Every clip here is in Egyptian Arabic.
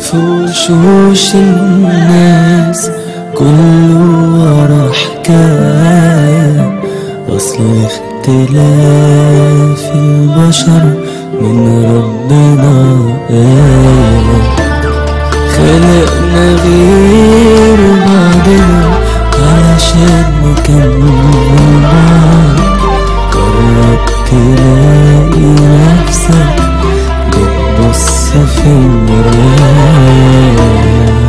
في وشوش الناس كله ورا حكاية أصل اختلاف البشر من ربنا آية خلقنا غير بعضنا علشان نكمل بعض قرب تلاقي نفسك بتبص في المراية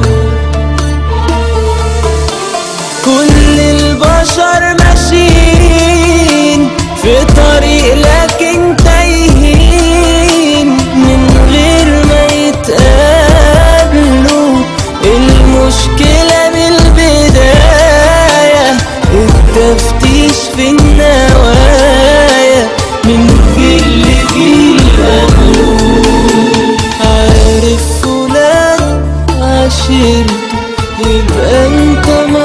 كل البشر ماشيين في طريق لكن تايهين من غير ما يتقابلوا المشكلة من البداية التفتيش في النوايا من جيل لجيل أقول عارف فلان عشيرته يبقى انت ما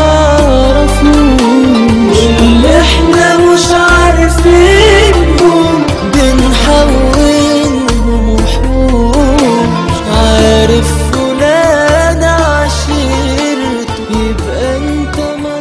تعرفوش اللي احنا مش عارفينهم بنحولهم وحوش عارف فلان عشيرته يبقى انت ما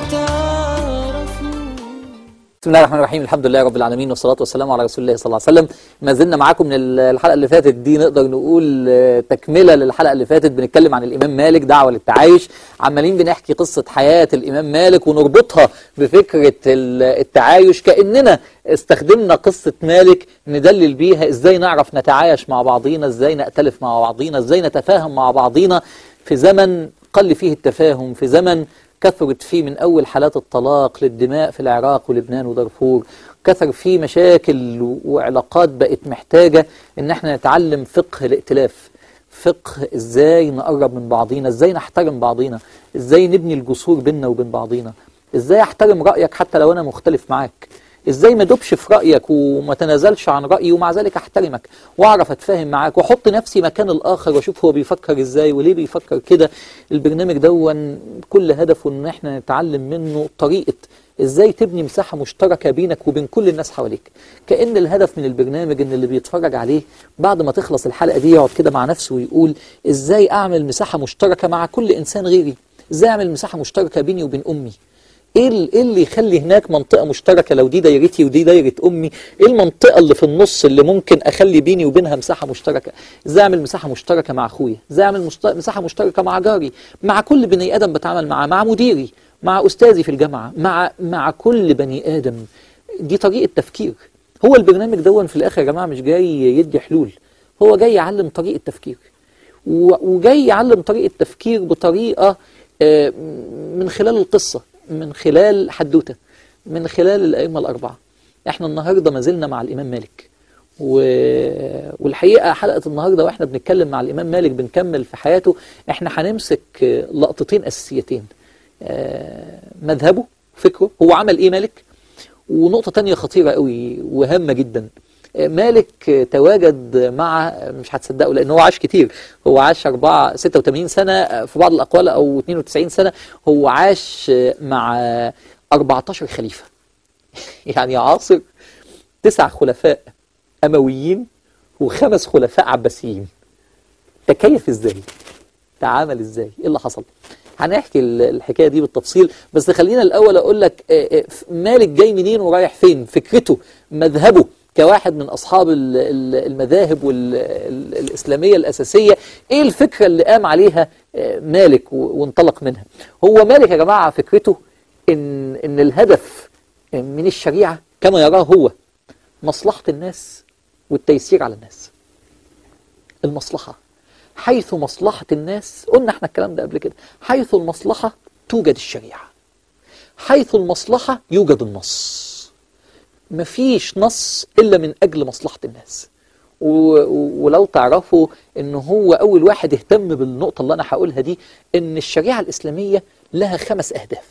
تعرفوش بسم الله الرحمن الرحيم الحمد لله رب العالمين والصلاة والسلام على رسول الله صلى الله عليه وسلم ما زلنا معاكم من الحلقة اللي فاتت دي نقدر نقول آه، تكملة للحلقة اللي فاتت بنتكلم عن الإمام مالك دعوة للتعايش عمالين بنحكي قصة حياة الإمام مالك ونربطها بفكرة ال- التعايش كأننا استخدمنا قصة مالك ندلل بيها إزاي نعرف نتعايش مع بعضينا إزاي نأتلف مع بعضينا إزاي نتفاهم مع بعضينا في زمن قل فيه التفاهم في زمن كثرت فيه من أول حالات الطلاق للدماء في العراق ولبنان ودارفور كثر فيه مشاكل و- وعلاقات بقت محتاجة إن احنا نتعلم فقه الائتلاف فقه ازاي نقرب من بعضينا ازاي نحترم بعضينا ازاي نبني الجسور بيننا وبين بعضينا ازاي احترم رأيك حتى لو انا مختلف معاك ازاي ما ادوبش في رأيك وما تنازلش عن رأيي ومع ذلك احترمك واعرف اتفاهم معاك واحط نفسي مكان الاخر واشوف هو بيفكر ازاي وليه بيفكر كده البرنامج دون كل هدفه ان احنا نتعلم منه طريقة ازاي تبني مساحة مشتركة بينك وبين كل الناس حواليك كأن الهدف من البرنامج ان اللي بيتفرج عليه بعد ما تخلص الحلقة دي يقعد كده مع نفسه ويقول ازاي اعمل مساحة مشتركة مع كل انسان غيري ازاي اعمل مساحة مشتركة بيني وبين امي ايه ال- إيه اللي يخلي هناك منطقة مشتركة لو دي دايرتي ودي دايرة امي ايه المنطقة اللي في النص اللي ممكن اخلي بيني وبينها مساحة مشتركة ازاي اعمل مساحة مشتركة مع اخويا ازاي اعمل مشت- مساحة مشتركة مع جاري مع كل بني ادم بتعامل معاه مع مديري مع استاذي في الجامعة مع مع كل بني ادم دي طريقة تفكير هو البرنامج دون في الاخر يا جماعة مش جاي يدي حلول هو جاي يعلم طريقة تفكير و- وجاي يعلم طريقة تفكير بطريقة آه، من خلال القصة من خلال حدوتة من خلال الأئمة الأربعة احنا النهاردة ما زلنا مع الإمام مالك و... والحقيقة حلقة النهاردة واحنا بنتكلم مع الإمام مالك بنكمل في حياته احنا هنمسك آه، لقطتين أساسيتين آه، مذهبه فكره هو عمل إيه مالك ونقطة تانية خطيرة قوي وهامة جدا مالك تواجد مع مش هتصدقوا لأن هو عاش كتير هو عاش 4 86 سنة في بعض الأقوال أو 92 سنة هو عاش مع 14 خليفة يعني عاصر تسع خلفاء أمويين وخمس خلفاء عباسيين تكيف ازاي تعامل ازاي ايه اللي حصل هنحكي ال- الحكايه دي بالتفصيل بس خلينا الاول اقول لك آه، آه، مالك جاي منين ورايح فين فكرته مذهبه كواحد من اصحاب ال- ال- المذاهب والاسلاميه الاساسيه ايه الفكره اللي قام عليها آه، مالك و- وانطلق منها هو مالك يا جماعه فكرته ان ان الهدف من الشريعه كما يراه هو مصلحه الناس والتيسير على الناس المصلحة حيث مصلحة الناس قلنا احنا الكلام ده قبل كده حيث المصلحة توجد الشريعة حيث المصلحة يوجد النص مفيش نص إلا من أجل مصلحة الناس و... و- ولو تعرفوا ان هو اول واحد اهتم بالنقطة اللي انا هقولها دي ان الشريعة الاسلامية لها خمس اهداف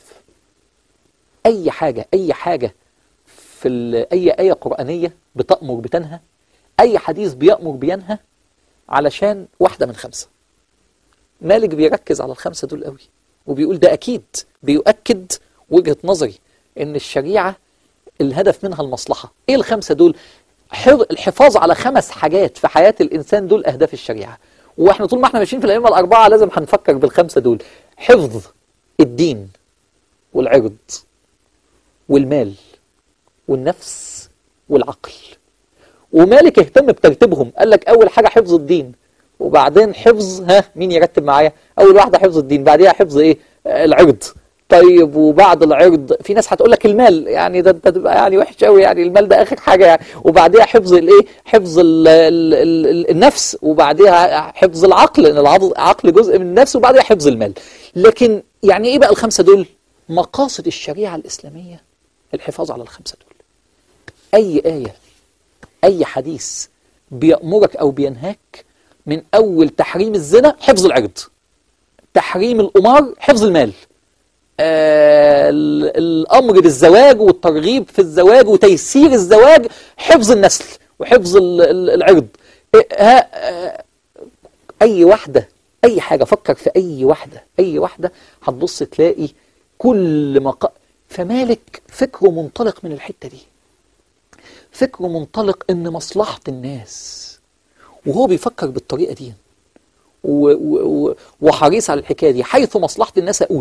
اي حاجة اي حاجة في ال... اي آية قرآنية بتأمر بتنهى اي حديث بيأمر بينهى علشان واحدة من خمسة مالك بيركز على الخمسة دول قوي وبيقول ده أكيد بيؤكد وجهة نظري إن الشريعة الهدف منها المصلحة إيه الخمسة دول؟ حر- الحفاظ على خمس حاجات في حياة الإنسان دول أهداف الشريعة واحنا طول ما احنا ماشيين في الائمه الاربعه لازم هنفكر بالخمسه دول حفظ الدين والعرض والمال والنفس والعقل ومالك اهتم بترتيبهم قال لك اول حاجه حفظ الدين وبعدين حفظ ها مين يرتب معايا اول واحده حفظ الدين بعديها حفظ ايه آه، العرض طيب وبعد العرض في ناس هتقول لك المال يعني ده ده تبقى يعني وحش قوي يعني المال ده اخر حاجه يعني وبعديها حفظ الايه حفظ ال ال ال النفس وبعديها حفظ العقل لان العض- العقل جزء من النفس وبعديها حفظ المال لكن يعني ايه بقى الخمسه دول مقاصد الشريعه الاسلاميه الحفاظ على الخمسه دول اي ايه اي حديث بيأمرك او بينهاك من اول تحريم الزنا حفظ العرض تحريم القمار حفظ المال آه ال- الامر بالزواج والترغيب في الزواج وتيسير الزواج حفظ النسل وحفظ ال- ال- العرض إيه، ها آه، اي واحده اي حاجه فكر في اي واحده اي واحده هتبص تلاقي كل مق... فمالك فكره منطلق من الحته دي فكره منطلق ان مصلحه الناس وهو بيفكر بالطريقه دي و- و- و- وحريص على الحكايه دي حيث مصلحه الناس اقول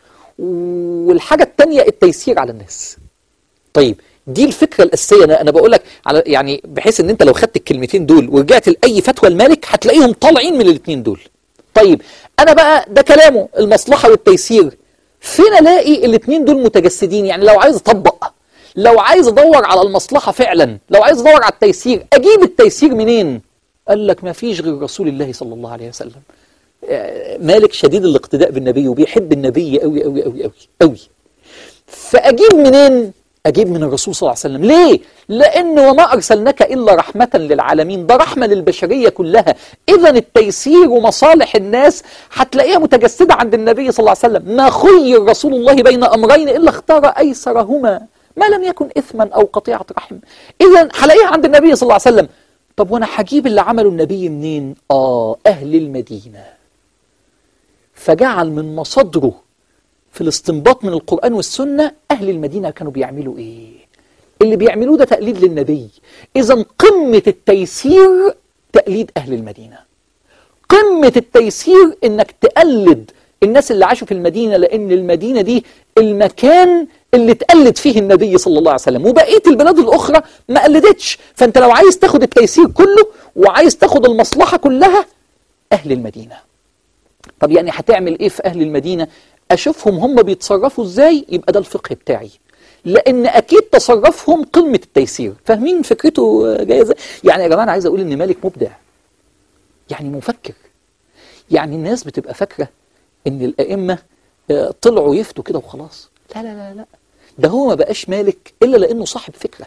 والحاجه الثانيه التيسير على الناس طيب دي الفكره الاساسيه انا انا بقول لك على يعني بحيث ان انت لو خدت الكلمتين دول ورجعت لاي فتوى المالك هتلاقيهم طالعين من الاثنين دول طيب انا بقى ده كلامه المصلحه والتيسير فين الاقي الاثنين دول متجسدين يعني لو عايز اطبق لو عايز ادور على المصلحه فعلا لو عايز ادور على التيسير اجيب التيسير منين قال لك ما فيش غير رسول الله صلى الله عليه وسلم آه، مالك شديد الاقتداء بالنبي وبيحب النبي قوي قوي قوي قوي قوي فأجيب منين؟ أجيب من الرسول صلى الله عليه وسلم ليه؟ لأنه وما أرسلناك إلا رحمة للعالمين ده رحمة للبشرية كلها إذا التيسير ومصالح الناس هتلاقيها متجسدة عند النبي صلى الله عليه وسلم ما خير رسول الله بين أمرين إلا اختار أيسرهما ما لم يكن إثما أو قطيعة رحم إذا هلاقيها عند النبي صلى الله عليه وسلم طب وأنا هجيب اللي عمله النبي منين؟ آه أهل المدينة فجعل من مصادره في الاستنباط من القرآن والسنة أهل المدينة كانوا بيعملوا إيه؟ اللي بيعملوه ده تقليد للنبي إذا قمة التيسير تقليد أهل المدينة قمة التيسير إنك تقلد الناس اللي عاشوا في المدينة لأن المدينة دي المكان اللي تقلد فيه النبي صلى الله عليه وسلم وبقية البلاد الأخرى ما قلدتش فأنت لو عايز تاخد التيسير كله وعايز تاخد المصلحة كلها أهل المدينة طب يعني هتعمل ايه في اهل المدينة اشوفهم هم بيتصرفوا ازاي يبقى ده الفقه بتاعي لان اكيد تصرفهم قمة التيسير فاهمين فكرته جايه ازاي يعني يا جماعة انا عايز اقول ان مالك مبدع يعني مفكر يعني الناس بتبقى فاكرة ان الائمة آه، طلعوا يفتوا كده وخلاص لا لا لا لا ده هو ما بقاش مالك الا لانه صاحب فكرة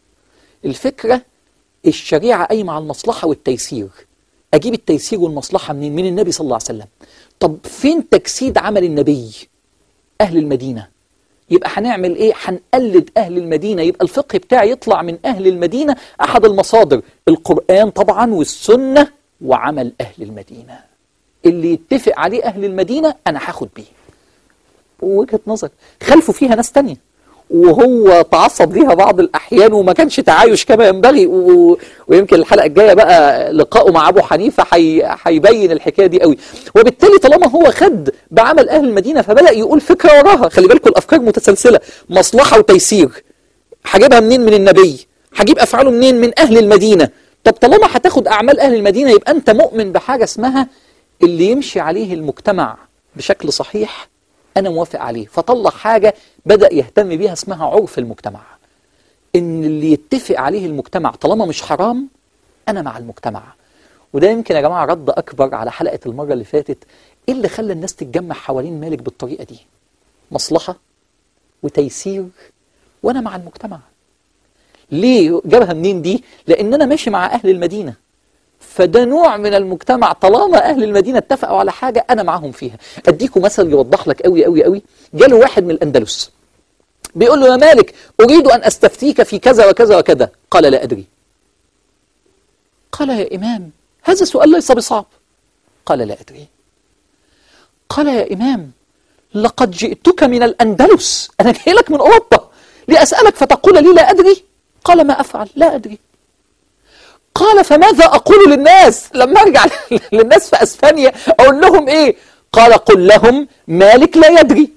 الفكرة الشريعة قايمة على المصلحة والتيسير أجيب التيسير والمصلحة منين؟ من النبي صلى الله عليه وسلم طب فين تجسيد عمل النبي؟ أهل المدينة يبقى هنعمل إيه؟ هنقلد أهل المدينة يبقى الفقه بتاعي يطلع من أهل المدينة أحد المصادر القرآن طبعا والسنة وعمل أهل المدينة اللي يتفق عليه أهل المدينة أنا هاخد بيه وجهة نظر خلفوا فيها ناس تانية وهو تعصب ليها بعض الأحيان وما كانش تعايش كما ينبغي و... ويمكن الحلقة الجاية بقى لقائه مع أبو حنيفة حي... هيبين الحكاية دي قوي وبالتالي طالما هو خد بعمل أهل المدينة فبدأ يقول فكرة وراها خلي بالكم الأفكار متسلسلة مصلحة وتيسير هجيبها منين من النبي هجيب أفعاله منين من أهل المدينة طب طالما هتاخد أعمال أهل المدينة يبقى أنت مؤمن بحاجة اسمها اللي يمشي عليه المجتمع بشكل صحيح أنا موافق عليه فطلع حاجة بدأ يهتم بيها اسمها عرف المجتمع إن اللي يتفق عليه المجتمع طالما مش حرام أنا مع المجتمع وده يمكن يا جماعة رد أكبر على حلقة المرة اللي فاتت إيه اللي خلى الناس تتجمع حوالين مالك بالطريقة دي مصلحة وتيسير وأنا مع المجتمع ليه جابها منين دي لأن أنا ماشي مع أهل المدينة فده نوع من المجتمع طالما اهل المدينه اتفقوا على حاجه انا معاهم فيها اديكم مثل يوضح لك قوي قوي قوي جاله واحد من الاندلس بيقول له يا مالك اريد ان استفتيك في كذا وكذا وكذا قال لا ادري قال يا امام هذا سؤال ليس بصعب قال لا ادري قال يا امام لقد جئتك من الاندلس انا جاي لك من اوروبا لاسالك فتقول لي لا ادري قال ما افعل لا ادري قال فماذا أقول للناس لما أرجع للناس في أسبانيا أقول لهم إيه قال قل لهم مالك لا يدري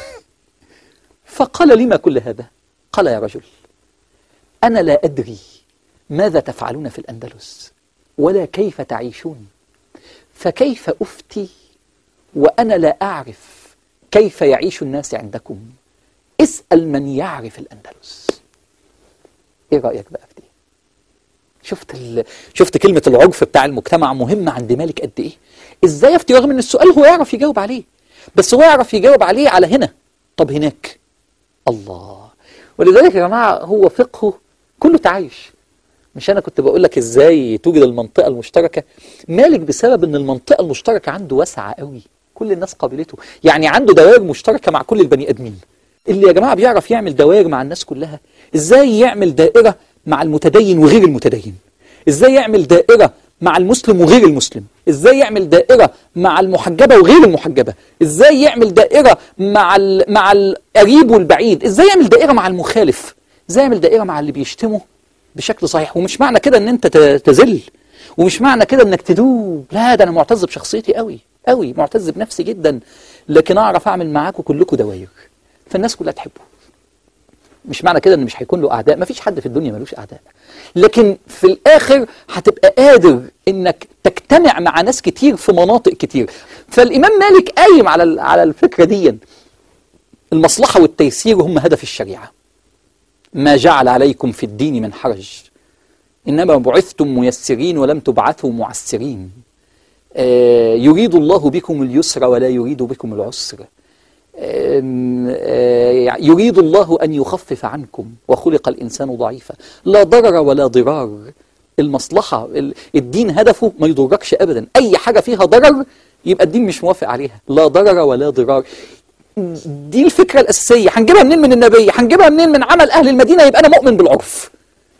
فقال لما كل هذا قال يا رجل أنا لا أدري ماذا تفعلون في الأندلس ولا كيف تعيشون فكيف أفتي وأنا لا أعرف كيف يعيش الناس عندكم اسأل من يعرف الأندلس إيه رأيك بقى في دي شفت ال... شفت كلمة العرف بتاع المجتمع مهمة عند مالك قد إيه إزاي يفتي رغم إن السؤال هو يعرف يجاوب عليه بس هو يعرف يجاوب عليه على هنا طب هناك الله ولذلك يا جماعة هو فقهه كله تعايش مش أنا كنت بقول لك إزاي توجد المنطقة المشتركة مالك بسبب إن المنطقة المشتركة عنده واسعة قوي كل الناس قابلته يعني عنده دوائر مشتركة مع كل البني آدمين اللي يا جماعة بيعرف يعمل دوائر مع الناس كلها إزاي يعمل دائرة مع المتدين وغير المتدين إزاي يعمل دائرة مع المسلم وغير المسلم ازاي يعمل دائرة مع المحجبة وغير المحجبة ازاي يعمل دائرة مع ال... مع القريب والبعيد ازاي يعمل دائرة مع المخالف ازاي يعمل دائرة مع اللي بيشتمه بشكل صحيح ومش معنى كده ان انت ت- تذل ومش معنى كده انك تدوب لا ده انا معتز بشخصيتي قوي قوي معتز بنفسي جدا لكن اعرف اعمل معاكم كلكم دواير فالناس كلها تحبه مش معنى كده ان مش هيكون له اعداء مفيش حد في الدنيا ملوش اعداء لكن في الاخر هتبقى قادر انك تجتمع مع ناس كتير في مناطق كتير فالامام مالك قايم على ال- على الفكره دي المصلحه والتيسير هم هدف الشريعه ما جعل عليكم في الدين من حرج انما بعثتم ميسرين ولم تبعثوا معسرين آه، يريد الله بكم اليسر ولا يريد بكم العسر آم، آه، يريد الله أن يخفف عنكم وخلق الإنسان ضعيفا لا ضرر ولا ضرار المصلحة ال- الدين هدفه ما يضركش أبدا أي حاجة فيها ضرر يبقى الدين مش موافق عليها لا ضرر ولا ضرار دي الفكرة الأساسية هنجيبها منين من النبي هنجيبها منين من عمل أهل المدينة يبقى أنا مؤمن بالعرف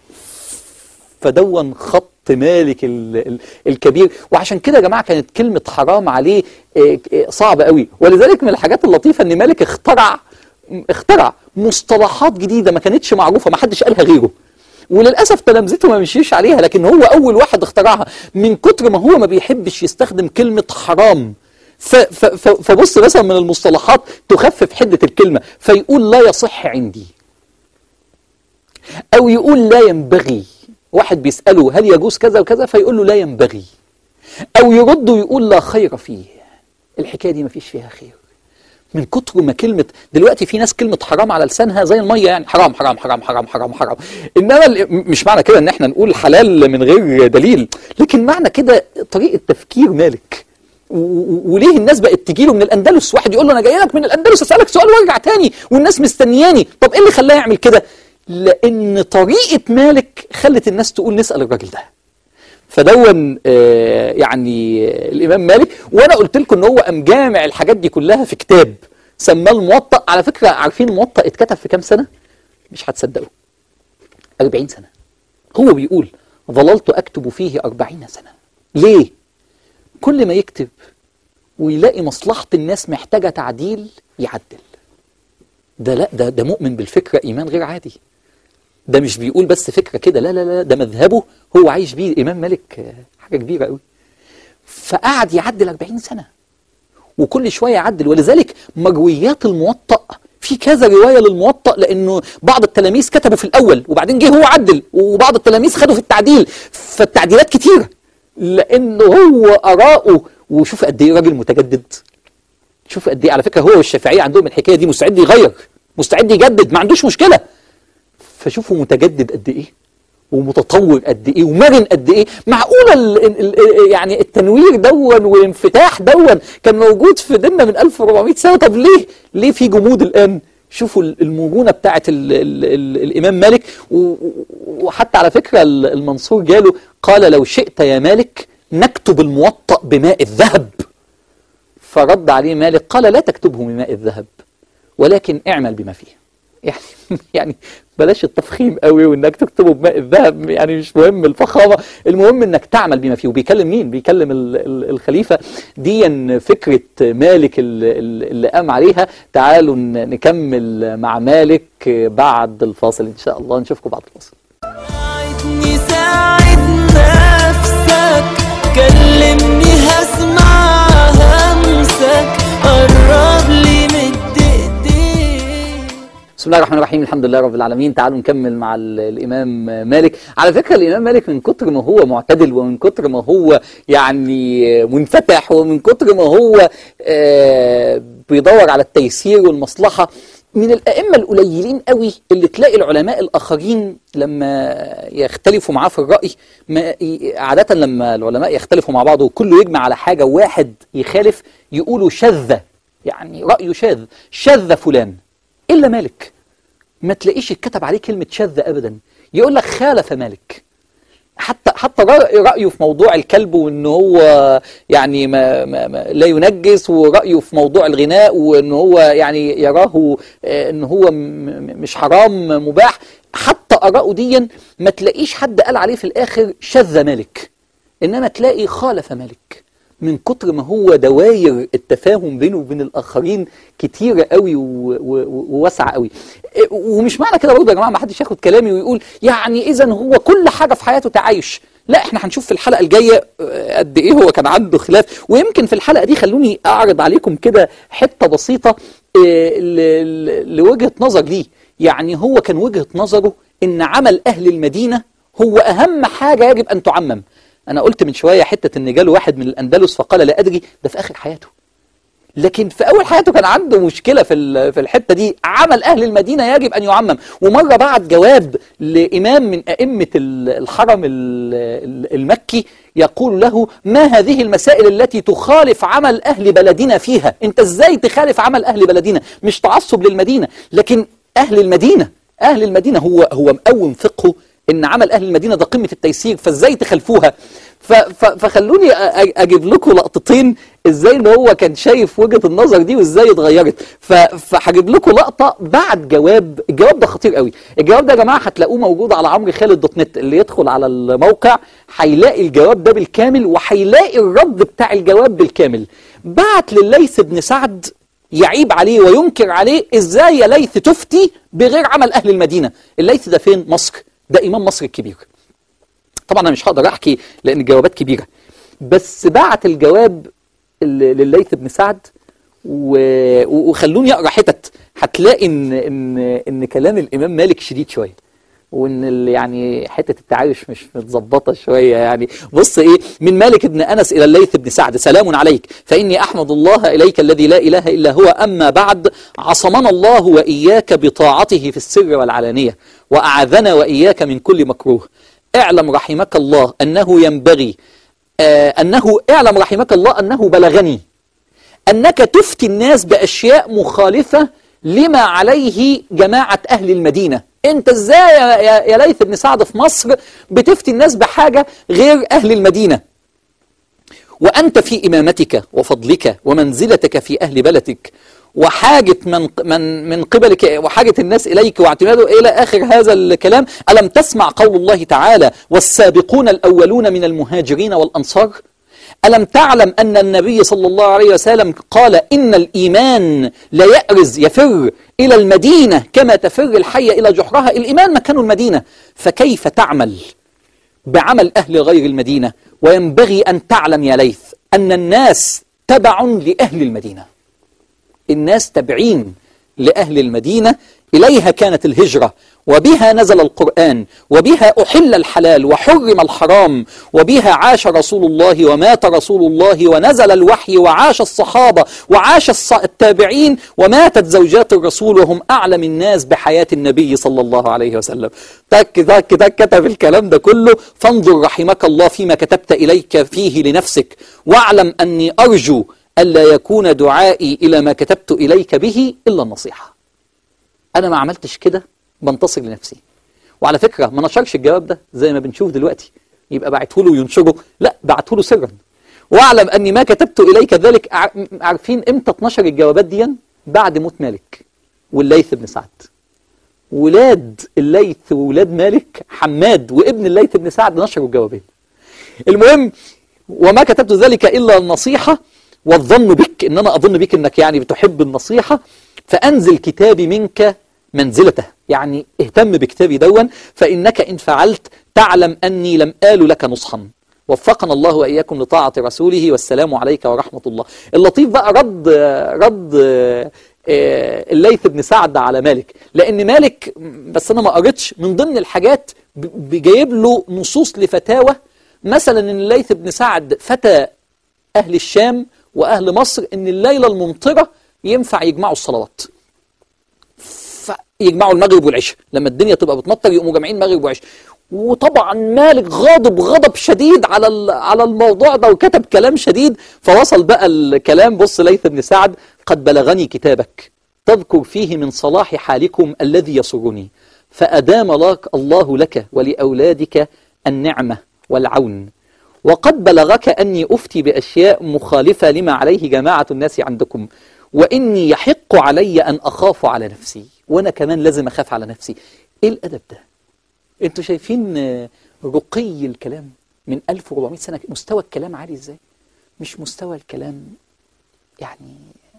فدون خط مالك ال ال الكبير وعشان كده يا جماعه كانت كلمه حرام عليه آه، آه، صعبه قوي ولذلك من الحاجات اللطيفه ان مالك اخترع اخترع مصطلحات جديده ما كانتش معروفه ما حدش قالها غيره وللاسف تلامذته ما مشيش عليها لكن هو اول واحد اخترعها من كتر ما هو ما بيحبش يستخدم كلمه حرام ف- ف- ف- فبص مثلا من المصطلحات تخفف حده الكلمه فيقول لا يصح عندي أو يقول لا ينبغي واحد بيسأله هل يجوز كذا وكذا فيقول له لا ينبغي أو يرد ويقول لا خير فيه الحكاية دي مفيش فيها خير من كتر ما كلمة دلوقتي في ناس كلمة حرام على لسانها زي المية يعني حرام حرام حرام حرام حرام حرام إنما ال- مش معنى كده إن احنا نقول حلال من غير دليل لكن معنى كده طريقة تفكير مالك و- و- وليه الناس بقت تجيله من الاندلس واحد يقول له انا جاي لك من الاندلس اسالك سؤال وارجع تاني والناس مستنياني طب ايه اللي خلاه يعمل كده لان طريقه مالك خلت الناس تقول نسال الراجل ده فدون آه، يعني آه، الامام مالك وانا قلت لكم ان هو قام جامع الحاجات دي كلها في كتاب سماه الموطأ على فكره عارفين الموطأ اتكتب في كام سنه مش هتصدقوا 40 سنه هو بيقول ظللت اكتب فيه 40 سنه ليه كل ما يكتب ويلاقي مصلحة الناس محتاجة تعديل يعدل ده لا ده ده مؤمن بالفكرة إيمان غير عادي ده مش بيقول بس فكرة كده لا لا لا ده مذهبه هو عايش بيه الإمام مالك آه، حاجة كبيرة قوي فقعد يعدل 40 سنة وكل شوية يعدل ولذلك مرويات الموطأ في كذا رواية للموطأ لأنه بعض التلاميذ كتبوا في الأول وبعدين جه هو عدل وبعض التلاميذ خدوا في التعديل فالتعديلات كتيرة لأنه هو آراءه وشوف قد إيه راجل متجدد شوف قد إيه على فكرة هو والشافعية عندهم الحكاية دي مستعد يغير مستعد يجدد ما عندوش مشكلة فشوفوا متجدد قد إيه ومتطور قد ايه ومرن قد ايه معقوله ال ال ال يعني التنوير دون والانفتاح دون كان موجود في ديننا من 1400 سنه طب ليه ليه في جمود الان شوفوا ال- المرونه بتاعه ال ال ال الامام مالك و- و- وحتى على فكره ال- المنصور جاله قال لو شئت يا مالك نكتب الموطأ بماء الذهب فرد عليه مالك قال لا تكتبه بماء الذهب ولكن اعمل بما فيه يعني يعني بلاش التفخيم قوي وانك تكتبه بماء الذهب يعني مش مهم الفخامه المهم انك تعمل بما فيه وبيكلم مين بيكلم ال- ال- الخليفه دي فكره مالك ال- ال- اللي قام عليها تعالوا ن- نكمل مع مالك بعد الفاصل ان شاء الله نشوفكم بعد الفاصل ساعدني ساعدنا بسم الله الرحمن الرحيم الحمد لله رب العالمين تعالوا نكمل مع ال- الإمام مالك على فكرة الإمام مالك من كتر ما هو معتدل ومن كتر ما هو يعني منفتح ومن كتر ما هو آه، بيدور على التيسير والمصلحة من الأئمة القليلين قوي اللي تلاقي العلماء الآخرين لما يختلفوا معاه في الرأي ما ي- عادة لما العلماء يختلفوا مع بعض وكله يجمع على حاجة واحد يخالف يقولوا شذ يعني رأيه شاذ شذ فلان إلا مالك ما تلاقيش اتكتب عليه كلمة شاذ أبدا يقول لك خالف مالك حتى حتى رأي- رأيه في موضوع الكلب وإن هو يعني ما ما ما لا ينجس ورأيه في موضوع الغناء وإن هو يعني يراه آه، إن هو م- م- مش حرام مباح حتى آراءه ديا ما تلاقيش حد قال عليه في الآخر شذ مالك إنما تلاقي خالف مالك من كتر ما هو دواير التفاهم بينه وبين الآخرين كتيرة قوي و- و- وواسعة قوي إيه، ومش معنى كده برضه يا جماعة ما حدش ياخد كلامي ويقول يعني إذا هو كل حاجة في حياته تعايش لا احنا هنشوف في الحلقة الجاية آه، قد ايه هو كان عنده خلاف ويمكن في الحلقة دي خلوني اعرض عليكم كده حتة بسيطة آه، ل- ل- لوجهة نظر ليه يعني هو كان وجهة نظره ان عمل اهل المدينة هو اهم حاجة يجب ان تعمم انا قلت من شوية حتة ان جاله واحد من الاندلس فقال لا ادري ده في اخر حياته لكن في اول حياته كان عنده مشكله في ال- في الحته دي عمل اهل المدينه يجب ان يعمم ومره بعت جواب لامام من ائمه ال- الحرم ال- ال- المكي يقول له ما هذه المسائل التي تخالف عمل اهل بلدنا فيها انت ازاي تخالف عمل اهل بلدنا مش تعصب للمدينه لكن اهل المدينه اهل المدينه هو هو مقوم فقهه ان عمل اهل المدينه ده قمه التيسير فازاي تخالفوها ف- ف- فخلوني أ- أ- اجيب لكم لقطتين ازاي ان هو كان شايف وجهه النظر دي وازاي اتغيرت ف- فهجيب لكم لقطه بعد جواب الجواب ده خطير قوي الجواب ده يا جماعه هتلاقوه موجود على عمرو خالد دوت نت اللي يدخل على الموقع هيلاقي الجواب ده بالكامل وهيلاقي الرد بتاع الجواب بالكامل بعت لليث بن سعد يعيب عليه وينكر عليه ازاي يا ليث تفتي بغير عمل اهل المدينه الليث ده فين مصر ده امام مصر الكبير طبعا انا مش هقدر احكي لان الجوابات كبيره بس بعت الجواب ل- لليث بن سعد و- و- وخلوني اقرا حتت هتلاقي ان ان ان كلام الامام مالك شديد شويه وان ال- يعني حته التعايش مش متظبطه شويه يعني بص ايه من مالك بن انس الى الليث بن سعد سلام عليك فاني احمد الله اليك الذي لا اله الا هو اما بعد عصمنا الله واياك بطاعته في السر والعلانيه واعاذنا واياك من كل مكروه اعلم رحمك الله انه ينبغي آه انه اعلم رحمك الله انه بلغني أنك تفتي الناس بأشياء مخالفة لما عليه جماعة أهل المدينة أنت إزاي يا, يا, يا ليث بن سعد في مصر بتفتي الناس بحاجة غير أهل المدينة وأنت في إمامتك وفضلك ومنزلتك في أهل بلدك وحاجة من من من قبلك وحاجة الناس إليك واعتماده إلى آخر هذا الكلام ألم تسمع قول الله تعالى والسابقون الأولون من المهاجرين والأنصار ألم تعلم أن النبي صلى الله عليه وسلم قال إن الإيمان لا يأرز يفر إلى المدينة كما تفر الحية إلى جحرها الإيمان مكان المدينة فكيف تعمل بعمل أهل غير المدينة وينبغي أن تعلم يا ليث أن الناس تبع لأهل المدينة الناس تبعين لأهل المدينة إليها كانت الهجرة وبها نزل القرآن وبها أحل الحلال وحرم الحرام وبها عاش رسول الله ومات رسول الله ونزل الوحي وعاش الصحابة وعاش الص- التابعين وماتت زوجات الرسول وهم أعلم الناس بحياة النبي صلى الله عليه وسلم تك تك تك كتب الكلام ده كله فانظر رحمك الله فيما كتبت إليك فيه لنفسك واعلم أني أرجو ألا يكون دعائي إلى ما كتبت إليك به إلا النصيحة أنا ما عملتش كده بنتصر لنفسي وعلى فكرة ما نشرش الجواب ده زي ما بنشوف دلوقتي يبقى بعته له وينشره لا بعته له سرا واعلم أني ما كتبت إليك ذلك ع- عارفين إمتى اتنشر الجوابات دي بعد موت مالك والليث بن سعد ولاد الليث وولاد مالك حماد وابن الليث بن سعد نشروا الجوابين المهم وما كتبت ذلك إلا النصيحة والظن بك إن أنا أظن بك إنك يعني بتحب النصيحة فأنزل كتابي منك منزلته يعني اهتم بكتابي دون فإنك إن فعلت تعلم أني لم آل لك نصحا وفقنا الله وإياكم لطاعة رسوله والسلام عليك ورحمة الله اللطيف بقى رد رد آه، الليث بن سعد على مالك لان مالك بس انا ما قريتش من ضمن الحاجات ب- بجايب له نصوص لفتاوى مثلا ان الليث بن سعد فتى اهل الشام واهل مصر ان الليله الممطره ينفع يجمعوا الصلوات فيجمعوا المغرب والعشاء لما الدنيا تبقى بتمطر يقوموا جامعين مغرب وعشاء وطبعا مالك غاضب غضب شديد على ال- على الموضوع ده وكتب كلام شديد فوصل بقى الكلام بص ليث بن سعد قد بلغني كتابك تذكر فيه من صلاح حالكم الذي يسرني فأدام لك الله لك ولأولادك النعمة والعون وقد بلغك أني أفتي بأشياء مخالفة لما عليه جماعة الناس عندكم وإني يحق علي أن أخاف على نفسي وأنا كمان لازم أخاف على نفسي إيه الأدب ده؟ أنتوا شايفين آه، رقي الكلام من 1400 سنة مستوى الكلام عالي إزاي؟ مش مستوى الكلام يعني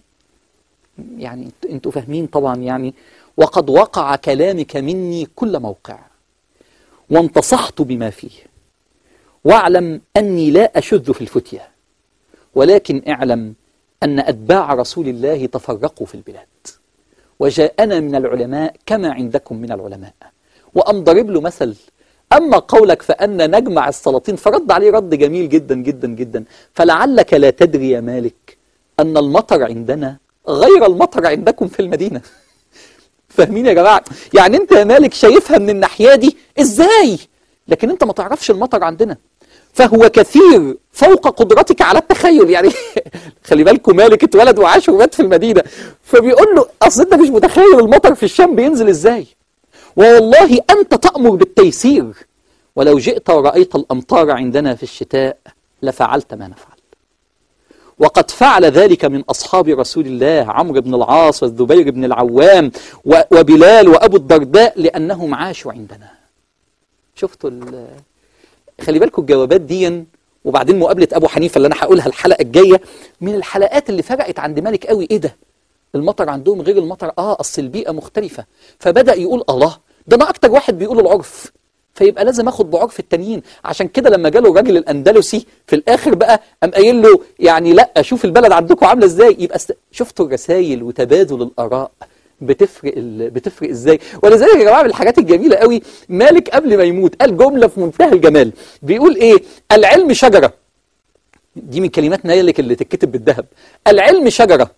يعني انت- انتوا فاهمين طبعا يعني وقد وقع كلامك مني كل موقع وانتصحت بما فيه واعلم أني لا أشذ في الفتية ولكن اعلم أن أتباع رسول الله تفرقوا في البلاد وجاءنا من العلماء كما عندكم من العلماء وأم ضرب له مثل أما قولك فأن نجمع السلاطين فرد عليه رد جميل جدا جدا جدا فلعلك لا تدري يا مالك أن المطر عندنا غير المطر عندكم في المدينة فاهمين يا جماعة يعني انت يا مالك شايفها من الناحية دي ازاي لكن انت ما تعرفش المطر عندنا فهو كثير فوق قدرتك على التخيل يعني خلي بالكم مالك اتولد وعاش ومات في المدينة فبيقول له اصل انت مش متخيل المطر في الشام بينزل ازاي والله انت تأمر بالتيسير ولو جئت ورأيت الأمطار عندنا في الشتاء لفعلت ما نفعل وقد فعل ذلك من أصحاب رسول الله عمرو بن العاص والزبير بن العوام و- وبلال وأبو الدرداء لأنهم عاشوا عندنا شفتوا ال- خلي بالكم الجوابات دي وبعدين مقابلة أبو حنيفة اللي أنا هقولها الحلقة الجاية من الحلقات اللي فرقت عند مالك قوي إيه ده المطر عندهم غير المطر آه أصل البيئة مختلفة فبدأ يقول الله ده أنا أكتر واحد بيقول العرف فيبقى لازم اخد بعرف التانيين عشان كده لما جاله الراجل الاندلسي في الاخر بقى قام قايل له يعني لا شوف البلد عندكم عامله ازاي يبقى است... شفتوا الرسائل وتبادل الاراء بتفرق ال... بتفرق ازاي ولذلك يا جماعه من الحاجات الجميله قوي مالك قبل ما يموت قال جمله في منتهى الجمال بيقول ايه العلم شجره دي من كلمات مالك اللي تتكتب بالذهب العلم شجره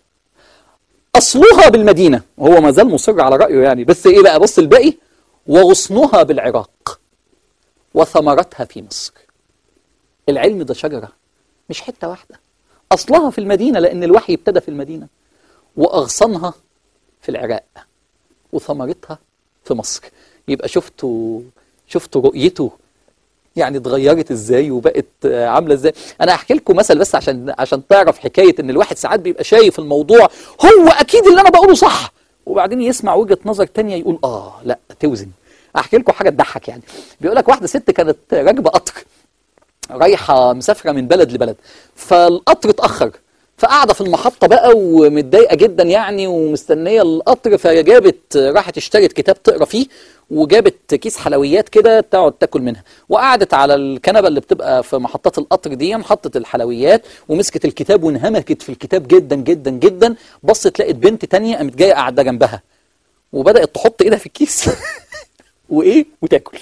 اصلها بالمدينه وهو ما زال مصر على رايه يعني بس ايه بقى بص الباقي وغصنها بالعراق وثمرتها في مصر العلم ده شجرة مش حتة واحدة أصلها في المدينة لأن الوحي ابتدى في المدينة وأغصانها في العراق وثمرتها في مصر يبقى شفتوا شفتوا رؤيته يعني اتغيرت ازاي وبقت آه، عامله ازاي انا هحكي لكم مثل بس عشان عشان تعرف حكايه ان الواحد ساعات بيبقى شايف الموضوع هو اكيد اللي انا بقوله صح وبعدين يسمع وجهه نظر تانية يقول اه لا توزن احكي لكم حاجه تضحك يعني بيقول لك واحده ست كانت راكبه قطر رايحه مسافره من بلد لبلد فالقطر اتاخر فقاعده في المحطه بقى ومتضايقه جدا يعني ومستنيه القطر فجابت راحت اشترت كتاب تقرا فيه وجابت كيس حلويات كده تقعد تاكل منها وقعدت على الكنبه اللي بتبقى في محطات القطر دي حطت الحلويات ومسكت الكتاب وانهمكت في الكتاب جدا جدا جدا بصت لقت بنت تانية قامت جايه قاعده جنبها وبدات تحط ايدها في الكيس وايه وتاكل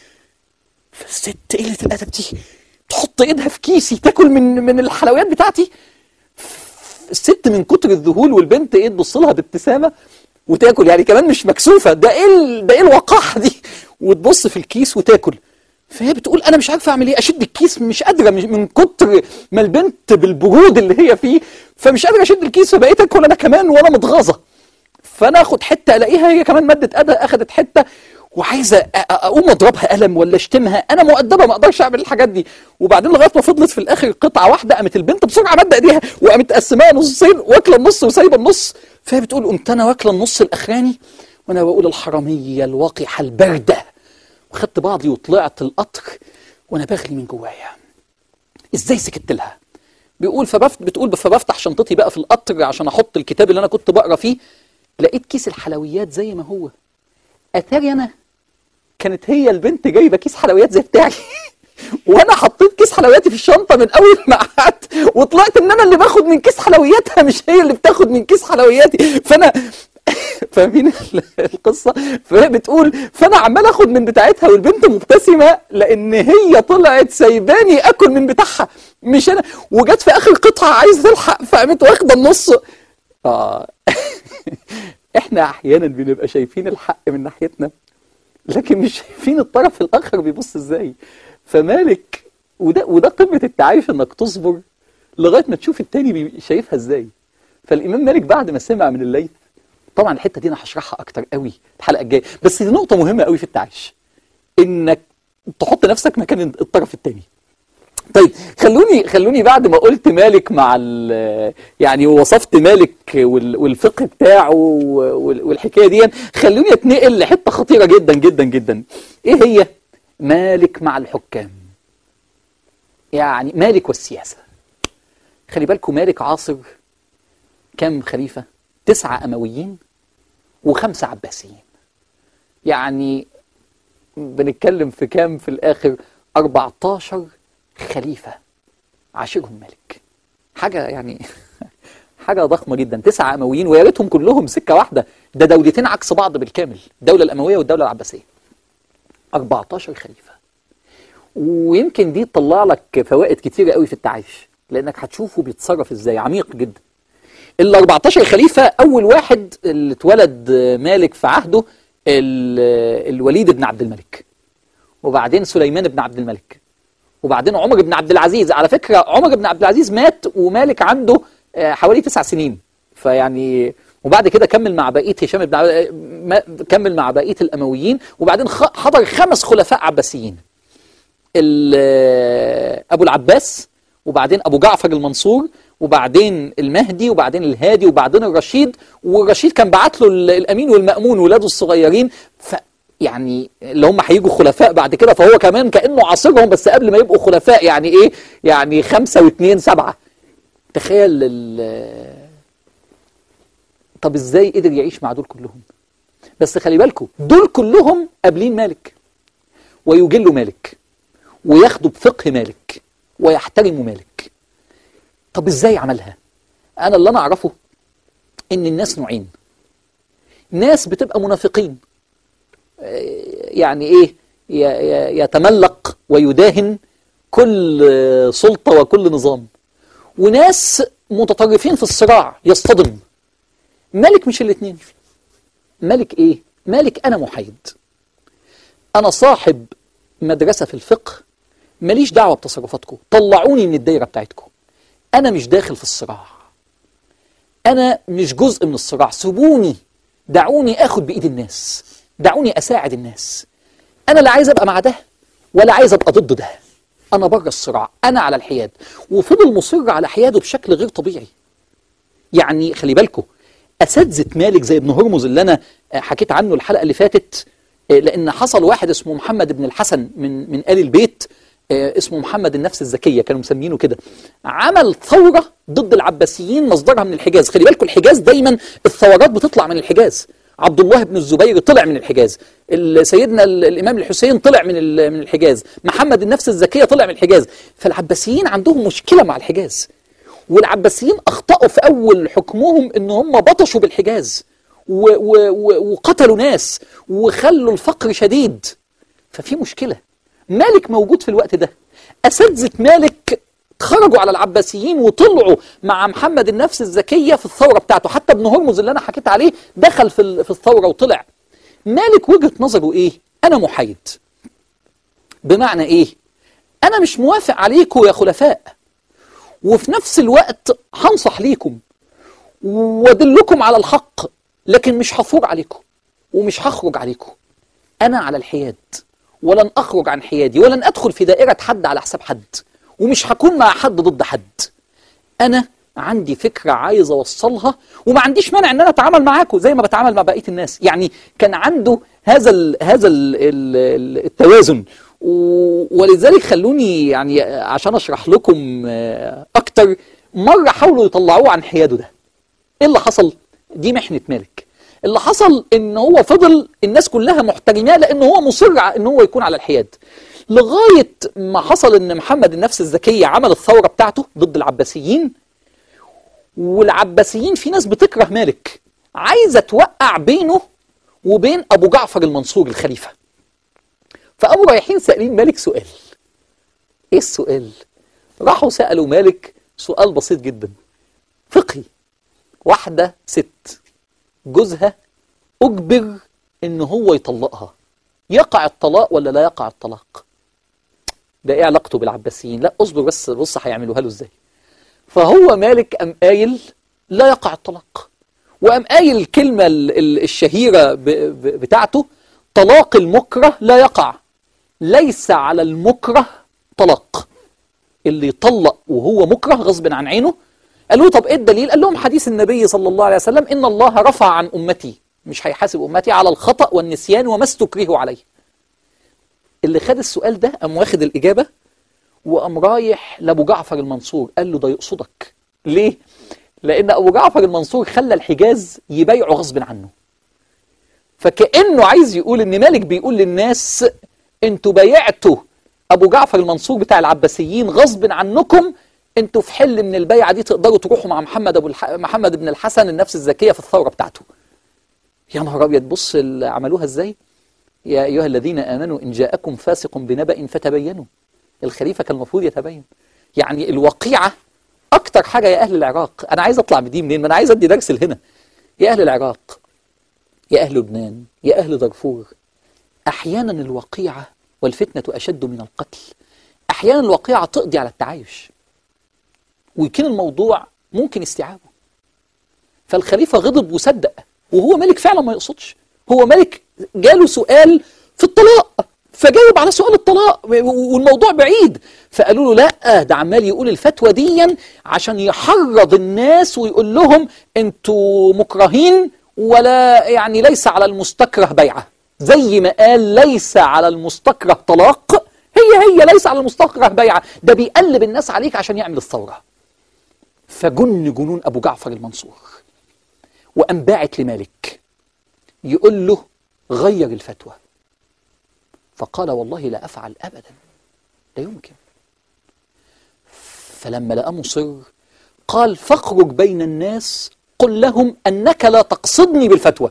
فالست قله الادب دي تحط ايدها في كيسي تاكل من من الحلويات بتاعتي الست من كتر الذهول والبنت ايه تبص لها بابتسامه وتاكل يعني كمان مش مكسوفه ده ايه ال- ده ايه الوقاحه دي وتبص في الكيس وتاكل فهي بتقول انا مش عارفه اعمل ايه اشد الكيس مش قادره مش- من كتر ما البنت بالبرود اللي هي فيه فمش قادره اشد الكيس فبقيت اكل انا كمان وانا متغاظه فانا اخد حته الاقيها هي كمان مدت ايدها اخدت حته وعايزه أ- أ- اقوم اضربها قلم ولا اشتمها انا مؤدبه ما اقدرش اعمل الحاجات دي وبعدين لغايه ما فضلت في الاخر قطعه واحده قامت البنت بسرعه ماده ايديها وقامت مقسماها نصين واكله النص وسايبه النص فهي بتقول قمت انا واكله النص الاخراني وانا بقول الحراميه الوقحه البارده وخدت بعضي وطلعت القطر وانا باغلي من جوايا ازاي سكت لها بيقول فبفت بتقول فبفتح شنطتي بقى في القطر عشان احط الكتاب اللي انا كنت بقرا فيه لقيت كيس الحلويات زي ما هو اتاري انا كانت هي البنت جايبه كيس حلويات زي بتاعي وانا حطيت كيس حلوياتي في الشنطه من اول ما قعدت وطلعت ان انا اللي باخد من كيس حلوياتها مش هي اللي بتاخد من كيس حلوياتي فانا فاهمين ال- القصه فهي بتقول فانا عمال اخد من بتاعتها والبنت مبتسمه لان هي طلعت سايباني اكل من بتاعها مش انا وجت في اخر قطعه عايزه تلحق فقامت واخده النص اه احنا احيانا بنبقى شايفين الحق من ناحيتنا لكن مش شايفين الطرف الاخر بيبص ازاي فمالك وده وده قمه التعايش انك تصبر لغايه ما تشوف التاني بي- شايفها ازاي فالامام مالك بعد ما سمع من الليث طبعا الحته دي انا هشرحها اكتر قوي الحلقه الجايه بس دي نقطه مهمه قوي في التعايش انك تحط نفسك مكان الطرف التاني طيب خلوني خلوني بعد ما قلت مالك مع ال يعني وصفت مالك وال- والفقه بتاعه وال- والحكايه دي خلوني اتنقل لحته خطيره جدا جدا جدا ايه هي مالك مع الحكام يعني مالك والسياسه خلي بالكم مالك عاصر كم خليفه تسعه امويين وخمسه عباسيين يعني بنتكلم في كام في الآخر 14 خليفة عاشرهم ملك حاجة يعني حاجة ضخمة جدا تسعة أمويين ويا ريتهم كلهم سكة واحدة ده دولتين عكس بعض بالكامل الدولة الأموية والدولة العباسية 14 خليفة ويمكن دي تطلع لك فوائد كتيرة قوي في التعايش لأنك هتشوفه بيتصرف إزاي عميق جدا ال 14 خليفة أول واحد اللي اتولد مالك في عهده ال- الوليد بن عبد الملك وبعدين سليمان بن عبد الملك وبعدين عمر بن عبد العزيز على فكرة عمر بن عبد العزيز مات ومالك عنده آه، حوالي تسع سنين فيعني وبعد كده كمل مع بقية هشام بن عبد ما- كمل مع بقية الأمويين وبعدين خ- حضر خمس خلفاء عباسيين ال- ابو العباس وبعدين ابو جعفر المنصور وبعدين المهدي وبعدين الهادي وبعدين الرشيد والرشيد كان بعت له ال- الامين والمامون ولاده الصغيرين ف يعني اللي هم هيجوا خلفاء بعد كده فهو كمان كانه عاصرهم بس قبل ما يبقوا خلفاء يعني ايه يعني خمسه واثنين سبعه تخيل ال- طب ازاي قدر يعيش مع دول كلهم بس خلي بالكم دول كلهم قابلين مالك ويجلوا مالك وياخدوا بفقه مالك ويحترموا مالك طب ازاي عملها انا اللي انا اعرفه ان الناس نوعين ناس بتبقى منافقين آه، يعني ايه ي- ي- يتملق ويداهن كل آه، سلطة وكل نظام وناس متطرفين في الصراع يصطدم مالك مش الاتنين مالك ايه مالك انا محايد انا صاحب مدرسة في الفقه ماليش دعوة بتصرفاتكم طلعوني من الدايرة بتاعتكم أنا مش داخل في الصراع أنا مش جزء من الصراع سيبوني دعوني أخد بإيد الناس دعوني أساعد الناس أنا لا عايز أبقى مع ده ولا عايز أبقى ضد ده أنا بره الصراع أنا على الحياد وفضل مصر على حياده بشكل غير طبيعي يعني خلي بالكم اساتذه مالك زي ابن هرمز اللي انا آه، حكيت عنه الحلقه اللي فاتت آه، لان حصل واحد اسمه محمد بن الحسن من من ال البيت آه، اسمه محمد النفس الزكيه كانوا مسمينه كده عمل ثوره ضد العباسيين مصدرها من الحجاز خلي بالكم الحجاز دايما الثورات بتطلع من الحجاز عبد الله بن الزبير طلع من الحجاز ال- سيدنا ال- الامام الحسين طلع من ال- من الحجاز محمد النفس الزكيه طلع من الحجاز فالعباسيين عندهم مشكله مع الحجاز والعباسيين اخطأوا في اول حكمهم ان هم بطشوا بالحجاز و و و وقتلوا ناس وخلوا الفقر شديد ففي مشكلة مالك موجود في الوقت ده أساتذة مالك خرجوا على العباسيين وطلعوا مع محمد النفس الزكية في الثورة بتاعته حتى ابن هرمز اللي أنا حكيت عليه دخل في ال- في الثورة وطلع مالك وجهة نظره إيه؟ أنا محايد بمعنى إيه؟ أنا مش موافق عليكم يا خلفاء وفي نفس الوقت هنصح ليكم وادلكم على الحق لكن مش هفور عليكم ومش هخرج عليكم انا على الحياد ولن اخرج عن حيادي ولن ادخل في دائره حد على حساب حد ومش هكون مع حد ضد حد انا عندي فكره عايز اوصلها وما عنديش مانع ان انا اتعامل معاكم زي ما بتعامل مع بقيه الناس يعني كان عنده هذا ال هذا ال ال التوازن و- ولذلك خلوني يعني عشان اشرح لكم آه، اكتر مره حاولوا يطلعوه عن حياده ده ايه اللي حصل دي محنه مالك اللي حصل ان هو فضل الناس كلها محترماه لان هو مصر على ان هو يكون على الحياد لغاية ما حصل ان محمد النفس الزكية عمل الثورة بتاعته ضد العباسيين والعباسيين في ناس بتكره مالك عايزة توقع بينه وبين أبو جعفر المنصور الخليفة فقاموا رايحين سائلين مالك سؤال ايه السؤال راحوا سألوا مالك سؤال بسيط جدا فقهي واحدة ست جوزها أجبر إن هو يطلقها يقع الطلاق ولا لا يقع الطلاق ده ايه علاقته بالعباسيين لا اصبر بس بص هيعملوها له ازاي فهو مالك قام قايل لا يقع الطلاق وقام قايل الكلمة ال- ال- الشهيرة ب- ب- بتاعته طلاق المكره لا يقع ليس على المكره طلاق اللي يطلق وهو مكره غصب عن عينه قالوا طب ايه الدليل قال لهم حديث النبي صلى الله عليه وسلم ان الله رفع عن امتي مش هيحاسب امتي على الخطأ والنسيان وما استكرهوا عليه اللي خد السؤال ده قام واخد الاجابه وقام رايح لابو جعفر المنصور قال له ده يقصدك ليه لان ابو جعفر المنصور خلى الحجاز يبايعوا غصب عنه فكانه عايز يقول ان مالك بيقول للناس انتوا بايعتوا ابو جعفر المنصور بتاع العباسيين غصب عنكم انتوا في حل من البيعه دي تقدروا تروحوا مع محمد ابو الح... محمد بن الحسن النفس الزكيه في الثوره بتاعته يا نهار ابيض بص اللي عملوها ازاي يا ايها الذين امنوا ان جاءكم فاسق بنبأ فتبينوا الخليفه كان المفروض يتبين يعني الوقيعه اكتر حاجه يا اهل العراق انا عايز اطلع بدي منين ما انا عايز ادي درس لهنا يا اهل العراق يا اهل لبنان يا اهل دارفور احيانا الوقيعه والفتنه اشد من القتل احيانا الوقيعه تقضي على التعايش ويكون الموضوع ممكن استيعابه فالخليفه غضب وصدق وهو ملك فعلا ما يقصدش هو ملك جاله سؤال في الطلاق فجاوب على سؤال الطلاق والموضوع بعيد فقالوا له لا ده عمال يقول الفتوى دي عشان يحرض الناس ويقول لهم انتوا مكرهين ولا يعني ليس على المستكره بيعه زي ما قال ليس على المستكره طلاق هي هي ليس على المستكره بيعه ده بيقلب الناس عليك عشان يعمل الثوره فجن جنون ابو جعفر المنصور وقام باعت لمالك يقول له غير الفتوى فقال والله لا أفعل أبدا لا يمكن فلما لقى مصر قال فاخرج بين الناس قل لهم أنك لا تقصدني بالفتوى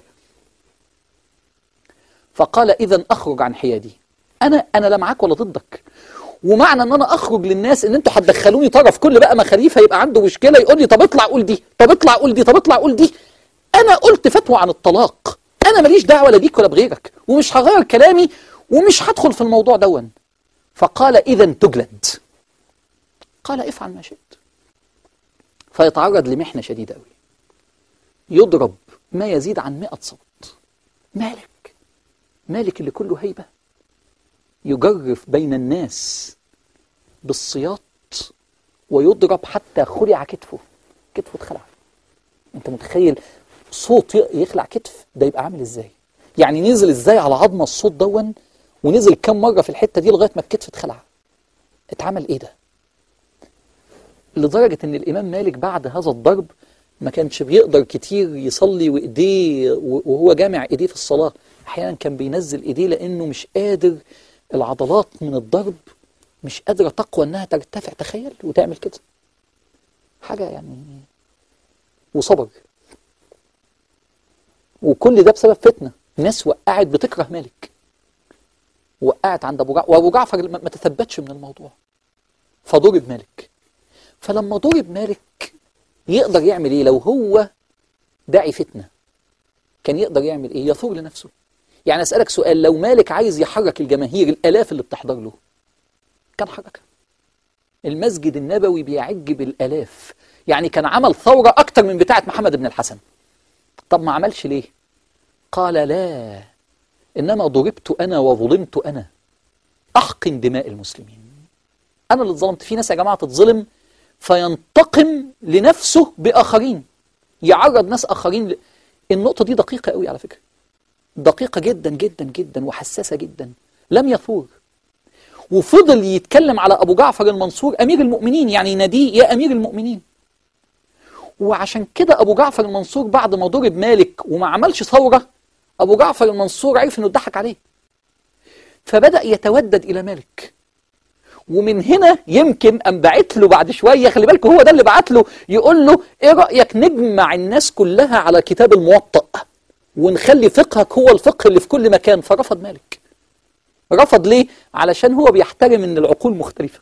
فقال إذا أخرج عن حيادي أنا أنا لا معاك ولا ضدك ومعنى ان انا اخرج للناس ان انتوا هتدخلوني طرف كل بقى ما خليفه يبقى عنده مشكله يقول لي طب اطلع قول دي طب اطلع قول دي طب اطلع قول دي انا قلت فتوى عن الطلاق انا ماليش دعوه لا بيك ولا بغيرك ومش هغير كلامي ومش هدخل في الموضوع دون فقال اذا تجلد قال افعل ما شئت فيتعرض لمحنه شديده قوي يضرب ما يزيد عن 100 صوت مالك مالك اللي كله هيبه يجرف بين الناس بالسياط ويضرب حتى خلع كتفه كتفه اتخلع انت متخيل صوت ي- يخلع كتف ده يبقى عامل ازاي يعني نزل ازاي على عظمه الصوت دون ونزل كم مره في الحته دي لغايه ما الكتف اتخلع اتعمل ايه ده لدرجه ان الامام مالك بعد هذا الضرب ما كانش بيقدر كتير يصلي وايديه وهو جامع ايديه في الصلاه احيانا كان بينزل ايديه لانه مش قادر العضلات من الضرب مش قادره تقوى انها ترتفع تخيل وتعمل كده حاجه يعني وصبر وكل ده بسبب فتنه ناس وقعت بتكره مالك وقعت عند ابو جعفر وابو جعفر ما ما تثبتش من الموضوع فضرب مالك فلما ضرب مالك يقدر يعمل ايه لو هو داعي فتنه كان يقدر يعمل ايه يثور لنفسه يعني اسالك سؤال لو مالك عايز يحرك الجماهير الالاف اللي بتحضر له كان حركها المسجد النبوي بيعج بالالاف يعني كان عمل ثوره اكتر من بتاعه محمد بن الحسن طب ما عملش ليه قال لا انما ضربت انا وظلمت انا احقن دماء المسلمين انا اللي اتظلمت في ناس يا جماعه تتظلم فينتقم لنفسه باخرين يعرض ناس اخرين ل... النقطه دي دقيقه قوي على فكره دقيقه جدا جدا جدا وحساسه جدا لم يثور وفضل يتكلم على ابو جعفر المنصور امير المؤمنين يعني يناديه يا امير المؤمنين وعشان كده ابو جعفر المنصور بعد ما ضرب مالك وما عملش ثوره ابو جعفر المنصور عرف انه اتضحك عليه فبدأ يتودد إلى مالك ومن هنا يمكن أم بعت له بعد شوية خلي بالكم هو ده اللي بعت له يقول له إيه رأيك نجمع الناس كلها على كتاب الموطأ ونخلي فقهك هو الفقه اللي في كل مكان فرفض مالك رفض ليه؟ علشان هو بيحترم ان العقول مختلفة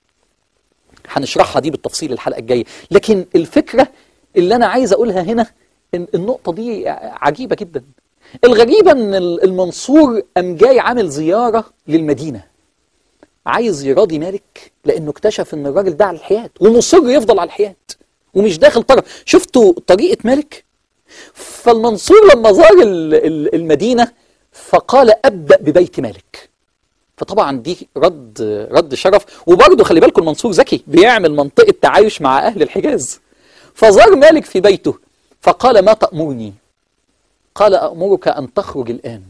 هنشرحها دي بالتفصيل الحلقة الجاية لكن الفكرة اللي أنا عايز أقولها هنا إن النقطة دي عجيبة جدا الغريبة إن المنصور قام جاي عامل زيارة للمدينة عايز يراضي مالك لأنه اكتشف إن الراجل ده على الحياد ومصر يفضل على الحياد ومش داخل طرف شفتوا طريقة مالك فالمنصور لما زار ال- ال- المدينة فقال أبدأ ببيت مالك فطبعا دي رد رد شرف وبرضه خلي بالكم المنصور ذكي بيعمل منطقة تعايش مع أهل الحجاز فزار مالك في بيته فقال ما تأمرني قال أأمرك أن تخرج الآن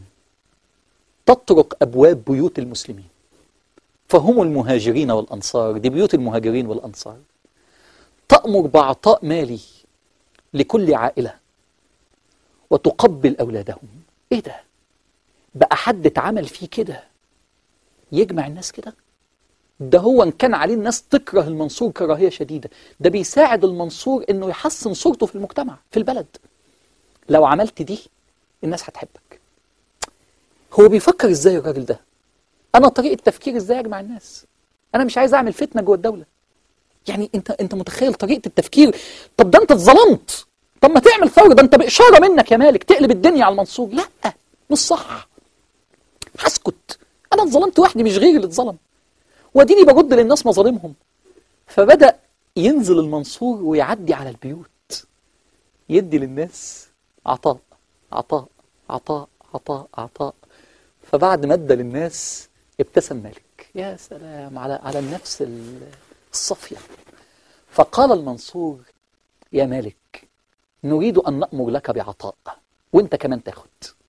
تطرق أبواب بيوت المسلمين فهم المهاجرين والأنصار دي بيوت المهاجرين والأنصار تأمر بعطاء مالي لكل عائلة وتقبل أولادهم إيه ده بقى حد اتعمل فيه كده يجمع الناس كده ده هو ان كان عليه الناس تكره المنصور كراهيه شديده ده بيساعد المنصور انه يحسن صورته في المجتمع في البلد لو عملت دي الناس هتحبك هو بيفكر ازاي الراجل ده انا طريقه تفكير ازاي اجمع الناس انا مش عايز اعمل فتنه جوه الدوله يعني انت انت متخيل طريقه التفكير طب ده انت اتظلمت طب ما تعمل ثوره ده انت باشاره منك يا مالك تقلب الدنيا على المنصور لا مش صح هسكت انا اتظلمت وحدي مش غيري اللي اتظلم واديني برد للناس مظالمهم فبدأ ينزل المنصور ويعدي على البيوت يدي للناس عطاء عطاء عطاء عطاء عطاء فبعد ما ادى للناس ابتسم مالك يا سلام على على النفس ال- الصافية فقال المنصور يا مالك نريد أن نأمر لك بعطاء وانت كمان تاخد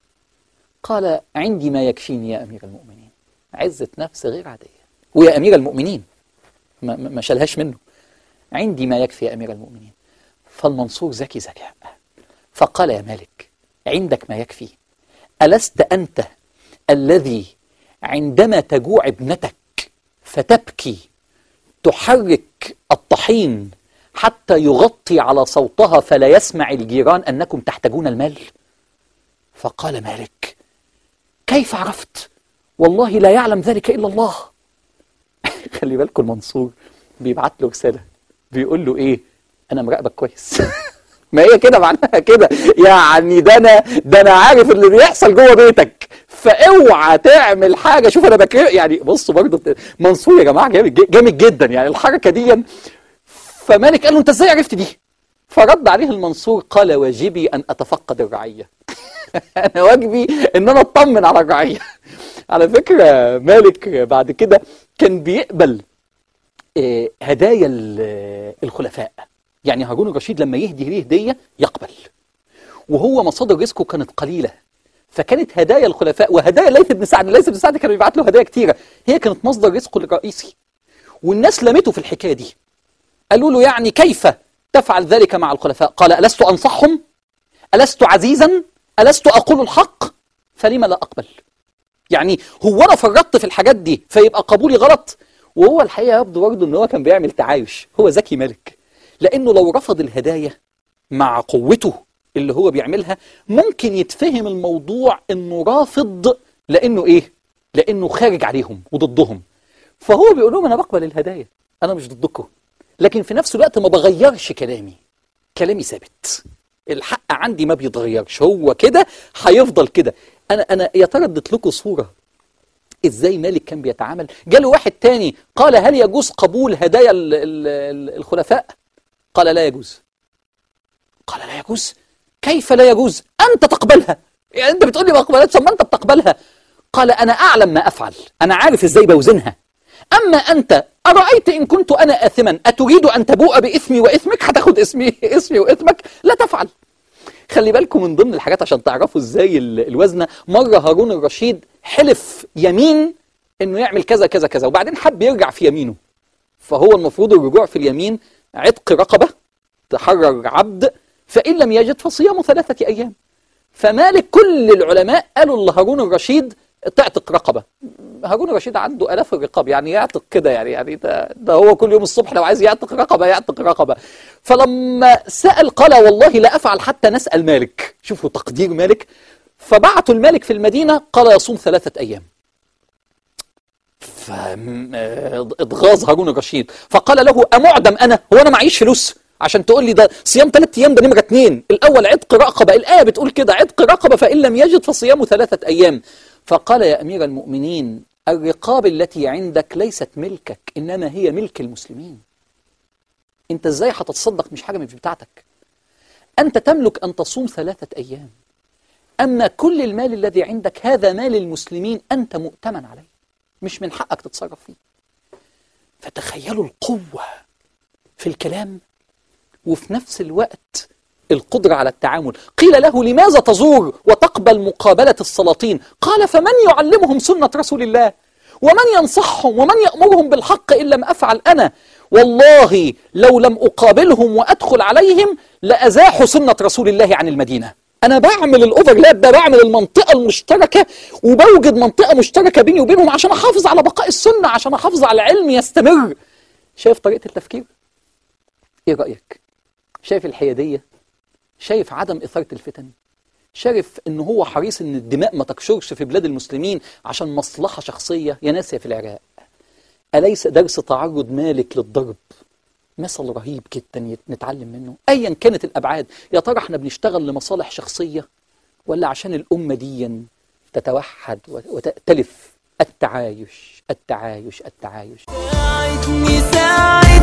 قال عندي ما يكفيني يا أمير المؤمنين عزة نفس غير عادية ويا أمير المؤمنين ما, ما ما شالهاش منه عندي ما يكفي يا أمير المؤمنين فالمنصور ذكي ذكاء فقال يا مالك عندك ما يكفي ألست أنت الذي عندما تجوع ابنتك فتبكي تحرك الطحين حتى يغطي على صوتها فلا يسمع الجيران أنكم تحتاجون المال فقال مالك كيف عرفت والله لا يعلم ذلك إلا الله خلي بالكم المنصور بيبعت له رسالة بيقول له إيه أنا مراقبك كويس ما هي كده معناها كده يعني ده أنا ده أنا عارف اللي بيحصل جوه بيتك فاوعى تعمل حاجة شوف أنا بكر يعني بصوا برضه بت- منصور يا جماعة جامد ج- جامد جدا يعني الحركة دي فمالك قال له أنت إزاي عرفت دي فرد عليه المنصور قال واجبي أن أتفقد الرعية انا واجبي ان انا اطمن على الرعيه على فكره مالك بعد كده كان بيقبل آه، هدايا ال- الخلفاء يعني هارون الرشيد لما يهدي ليه هديه يقبل وهو مصادر رزقه كانت قليله فكانت هدايا الخلفاء وهدايا ليث بن سعد ليث بن سعد كان بيبعت له هدايا كتيره هي كانت مصدر رزقه الرئيسي والناس لمته في الحكايه دي قالوا له يعني كيف تفعل ذلك مع الخلفاء قال ألست أنصحهم ألست عزيزا ألست أقول الحق فلما لا أقبل يعني هو أنا فرطت في الحاجات دي فيبقى قبولي غلط وهو الحقيقة يبدو برضه إن هو كان بيعمل تعايش هو ذكي ملك لأنه لو رفض الهدايا مع قوته اللي هو بيعملها ممكن يتفهم الموضوع إنه رافض لأنه إيه؟ لأنه خارج عليهم وضدهم فهو بيقول لهم أنا بقبل الهدايا أنا مش ضدكم لكن في نفس الوقت ما بغيرش كلامي كلامي ثابت الحق عندي ما بيتغيرش هو كده هيفضل كده انا انا يا ترى اديت لكم صوره ازاي مالك كان بيتعامل جاله واحد تاني قال هل يجوز قبول هدايا ال- ال- ال- الخلفاء قال لا يجوز قال لا يجوز كيف لا يجوز انت تقبلها يعني انت بتقول لي ما اقبلهاش طب ما انت بتقبلها قال انا اعلم ما افعل انا عارف ازاي بوزنها اما انت ارايت ان كنت انا اثما اتريد ان تبوء باثمي واثمك هتاخد اسمي اسمي واثمك لا تفعل خلي بالكم من ضمن الحاجات عشان تعرفوا ازاي ال- الوزنه مره هارون الرشيد حلف يمين انه يعمل كذا كذا كذا وبعدين حب يرجع في يمينه فهو المفروض الرجوع في اليمين عتق رقبه تحرر عبد فان لم يجد فصيام ثلاثه ايام فمالك كل العلماء قالوا لهارون الرشيد تعتق رقبة هارون الرشيد عنده آلاف الرقاب يعني يعتق كده يعني يعني ده, ده هو كل يوم الصبح لو عايز يعتق رقبة يعتق رقبة فلما سأل قال والله لا أفعل حتى نسأل مالك شوفوا تقدير مالك فبعتوا الملك في المدينة قال يصوم ثلاثة أيام فاتغاظ هارون الرشيد فقال له أمعدم أنا هو أنا معيش فلوس عشان تقول لي ده صيام ثلاثة أيام ده نمرة اتنين الأول عتق رقبة الآية بتقول كده عتق رقبة فإن لم يجد فصيام ثلاثة أيام فقال يا أمير المؤمنين الرقاب التي عندك ليست ملكك إنما هي ملك المسلمين أنت إزاي هتتصدق مش حاجة مش بتاعتك أنت تملك أن تصوم ثلاثة أيام أما كل المال الذي عندك هذا مال المسلمين أنت مؤتمن عليه مش من حقك تتصرف فيه فتخيلوا القوة في الكلام وفي نفس الوقت القدرة على التعامل قيل له لماذا تزور وتقبل مقابلة السلاطين قال فمن يعلمهم سنة رسول الله ومن ينصحهم ومن يأمرهم بالحق إن لم أفعل أنا والله لو لم أقابلهم وأدخل عليهم لأزاحوا سنة رسول الله عن المدينة أنا بعمل الأوفرلاب ده بعمل المنطقة المشتركة وبوجد منطقة مشتركة بيني وبينهم عشان أحافظ على بقاء السنة عشان أحافظ على العلم يستمر شايف طريقة التفكير؟ إيه رأيك؟ شايف الحيادية؟ شايف عدم إثارة الفتن؟ شايف إن هو حريص إن الدماء ما تكشرش في بلاد المسلمين عشان مصلحة شخصية يا ناس يا في العراق أليس درس تعرض مالك للضرب مثل رهيب جدا نتعلم منه ايا كانت الابعاد يا ترى احنا بنشتغل لمصالح شخصيه ولا عشان الامه دي تتوحد وتأتلف التعايش التعايش التعايش ساعدني ساعد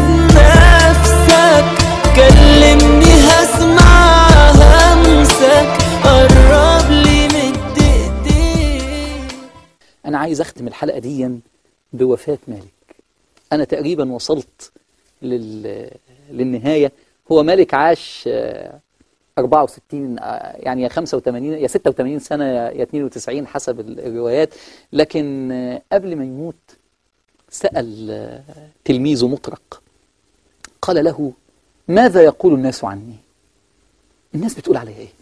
نفسك كلمني هسمع همسك قرب لي مد ايديك انا عايز اختم الحلقه دي بوفاه مالك انا تقريبا وصلت لل... للنهاية هو مالك عاش آه، 64 آه، يعني يا 85 يا 86 سنة يا 92 حسب ال- الروايات لكن آه، قبل ما يموت سأل آه، تلميذه مطرق قال له ماذا يقول الناس عني الناس بتقول علي ايه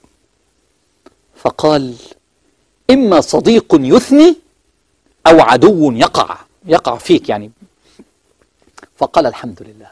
فقال إما صديق يثني أو عدو يقع يقع فيك يعني فقال الحمد لله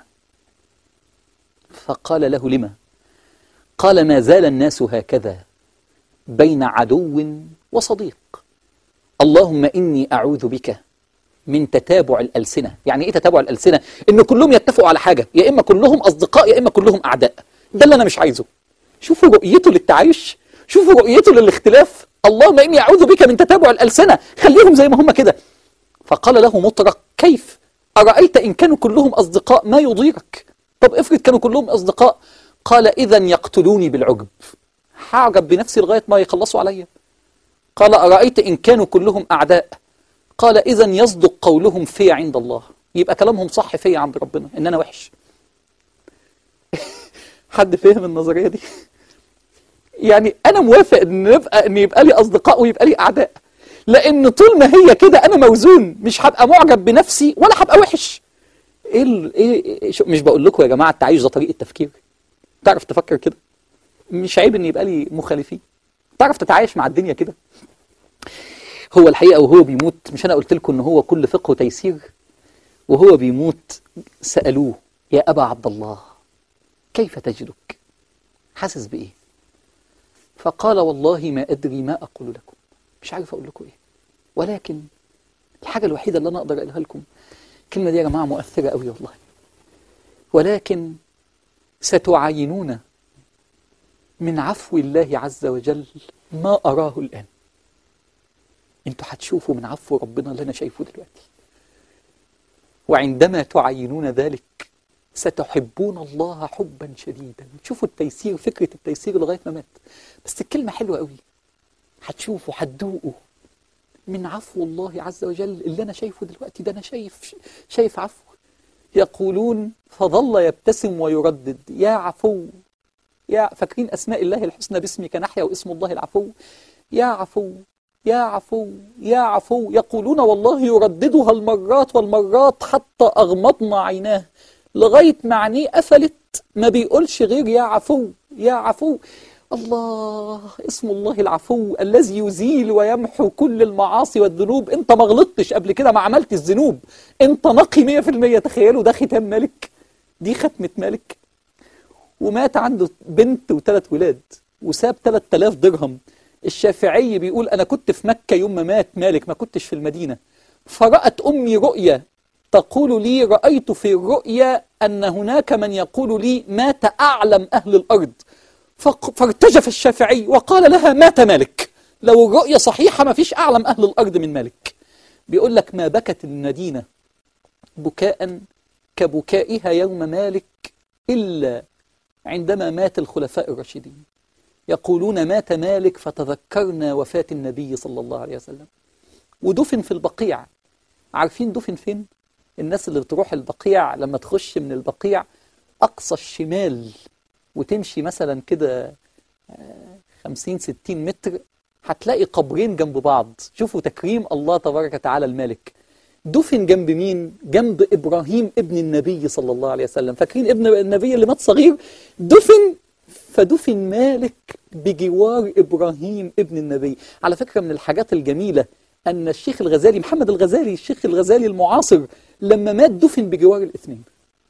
فقال له لما قال ما زال الناس هكذا بين عدو وصديق اللهم إني أعوذ بك من تتابع الألسنة يعني إيه تتابع الألسنة إن كلهم يتفقوا على حاجة يا إما كلهم أصدقاء يا إما كلهم أعداء ده اللي أنا مش عايزه شوفوا رؤيته للتعايش شوفوا رؤيته للاختلاف اللهم إني أعوذ بك من تتابع الألسنة خليهم زي ما هم كده فقال له مطرق كيف أرأيت إن كانوا كلهم أصدقاء ما يضيرك طب افرض كانوا كلهم أصدقاء قال إذا يقتلوني بالعجب هعجب بنفسي لغاية ما يخلصوا عليا قال أرأيت إن كانوا كلهم أعداء قال إذا يصدق قولهم في عند الله يبقى كلامهم صح في عند ربنا إن أنا وحش حد فهم النظرية دي يعني أنا موافق إن يبقى إن يبقى لي أصدقاء ويبقى لي أعداء لأن طول ما هي كده أنا موزون مش هبقى معجب بنفسي ولا هبقى وحش إيه ال- إيه إيه شو- مش بقول لكم يا جماعة التعايش ده طريقة تفكير تعرف تفكر كده مش عيب إن يبقى لي مخالفين تعرف تتعايش مع الدنيا كده هو الحقيقة وهو بيموت مش أنا قلت لكم إن هو كل فقه تيسير وهو بيموت سألوه يا أبا عبد الله كيف تجدك حاسس بإيه فقال والله ما أدري ما أقول لكم مش عارف أقول لكم إيه ولكن الحاجة الوحيدة اللي أنا أقدر أقولها لكم الكلمة دي يا جماعة مؤثرة قوي والله ولكن ستعاينون من عفو الله عز وجل ما أراه الآن انتوا هتشوفوا من عفو ربنا اللي أنا شايفه دلوقتي وعندما تعينون ذلك ستحبون الله حبا شديدا شوفوا التيسير فكرة التيسير لغاية ما مات بس الكلمة حلوة قوي هتشوفوا هتدوقوا من عفو الله عز وجل اللي أنا شايفه دلوقتي ده أنا شايف شايف عفو يقولون فظل يبتسم ويردد يا عفو يا فاكرين أسماء الله الحسنى باسمك نحيا واسم الله العفو يا عفو يا عفو يا عفو يقولون والله يرددها المرات والمرات حتى أغمضنا عيناه لغاية ما عينيه قفلت ما بيقولش غير يا عفو يا عفو الله اسم الله العفو الذي يزيل ويمحو كل المعاصي والذنوب انت ما غلطتش قبل كده ما عملت الذنوب انت نقي 100% تخيلوا ده ختام مالك دي ختمة مالك ومات عنده بنت وثلاث ولاد وساب 3000 درهم الشافعي بيقول انا كنت في مكة يوم ما مات مالك ما كنتش في المدينة فرأت أمي رؤيا تقول لي رأيت في الرؤيا أن هناك من يقول لي مات أعلم أهل الأرض فق- فارتجف الشافعي وقال لها مات مالك لو الرؤيا صحيحة ما فيش أعلم أهل الأرض من مالك بيقول لك ما بكت المدينة بكاء كبكائها يوم مالك إلا عندما مات الخلفاء الراشدين يقولون مات مالك فتذكرنا وفاة النبي صلى الله عليه وسلم ودفن في البقيع عارفين دفن فين؟ الناس اللي بتروح البقيع لما تخش من البقيع أقصى الشمال وتمشي مثلا كده خمسين ستين متر هتلاقي قبرين جنب بعض شوفوا تكريم الله تبارك وتعالى الملك دفن جنب مين؟ جنب إبراهيم ابن النبي صلى الله عليه وسلم فاكرين ابن النبي اللي مات صغير دفن فدفن مالك بجوار إبراهيم ابن النبي على فكرة من الحاجات الجميلة أن الشيخ الغزالي محمد الغزالي الشيخ الغزالي المعاصر لما مات دفن بجوار الاثنين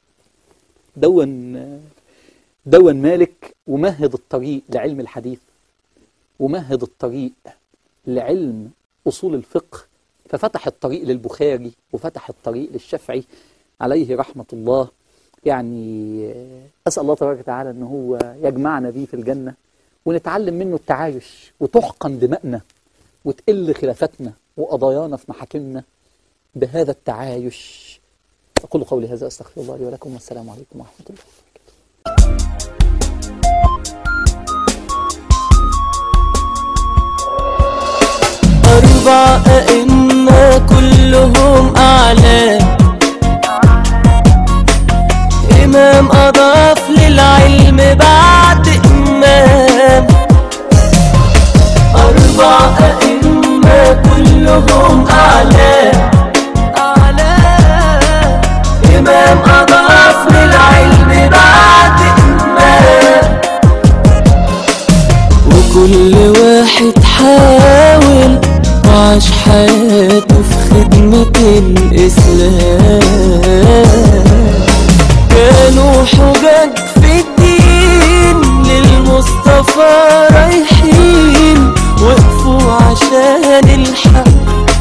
دون دون مالك ومهد الطريق لعلم الحديث ومهد الطريق لعلم أصول الفقه ففتح الطريق للبخاري وفتح الطريق للشافعي عليه رحمة الله يعني أسأل الله تبارك وتعالى أنه هو يجمعنا به في الجنة ونتعلم منه التعايش وتحقن دماءنا وتقل خلافاتنا وقضايانا في محاكمنا بهذا التعايش أقول قولي هذا أستغفر الله لي ولكم والسلام عليكم ورحمة الله وبركاته أربع أئمة كلهم أعلام إمام أضاف للعلم بعد إمام أربع أئمة كلهم أعلام أعلام إمام أضاف للعلم بعد إمام وكل واحد حاول وعاش حياته في خدمة الإسلام كانوا حجج في الدين للمصطفى رايحين وقفوا عشان الحق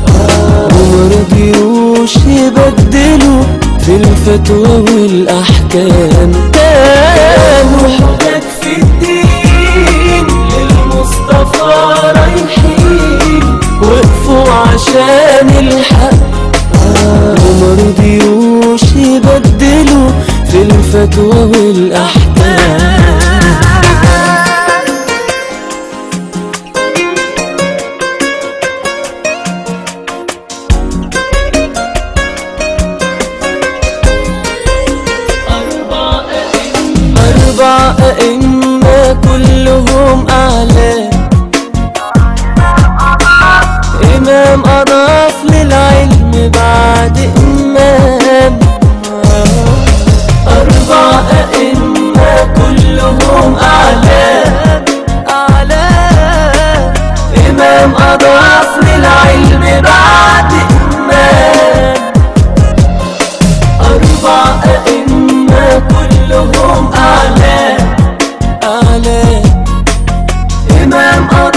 ومرضيوش يبدلوا في الفتوى والأحكام كانوا حجج في الدين للمصطفى رايحين وقفوا عشان الحق ومرضيوش يبدلوا في الفتوى والأحكام أربع أئمة كلهم أعلام إمام أضاف للعلم بعد إمام أربع أئمة كلهم أعلام أعلام إمام أضاف للعلم بعد إمام أربع أئمة كلهم أعلام أعلام إمام أضاف